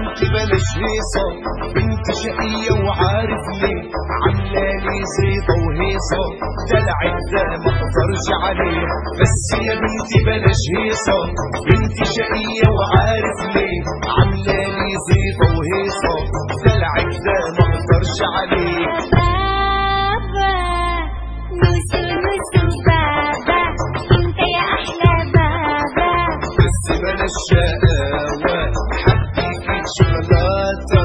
بنت بلاش هيصة بنت شقية وعارف ليه عاملالي زيطة وهيصة دلعك ده ما اقدرش عليه بس يا بنتي بلاش هيصة بنت شقية وعارف ليه عاملالي زيطة وهيصة دلعك ده ما اقدرش عليه بابا نوسو نوسو بابا انت يا احلى بابا بس بلاش شقاوة حديكي شوكولاتة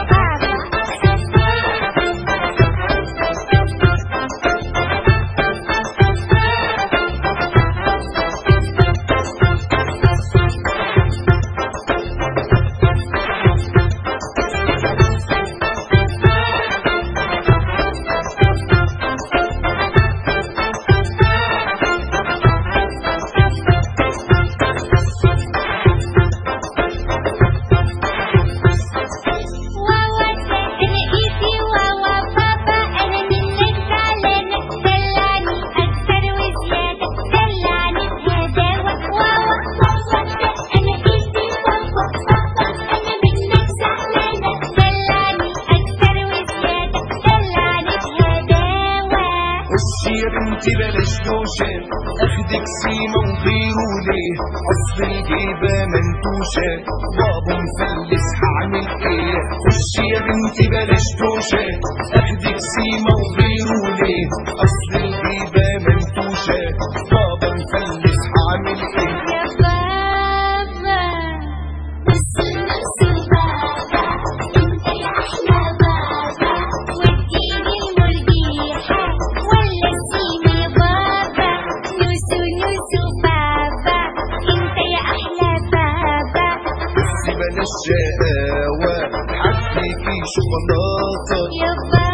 واوا انا ايدي واوا بابا انا منك زعلانة دلعني اكتر وزيادة دلعني بهداوة واوا واوا انا ايدي واوا بابا انا منك زعلانة دلعني اكتر وزيادة دلعني بهداوة خشي يا بنتي بلاش دوشة اخدك سيمة وغيره ليه اصل الجيبة منتوشة بابا مفلس هعمل ايه خشي يا بنتي بلاش دوشة اخدك سيمة وغيره ليه اصل الجيبة منتوشة بابا مفلس هعمل ايه يا بابا نسو نسو بابا انت يا احلى بابا واديني المرجيحة ولا السيمي بابا نسو نسو بابا انت يا احلى بابا بس بلاش شقاوة حديكي شوكولاتة يا بابا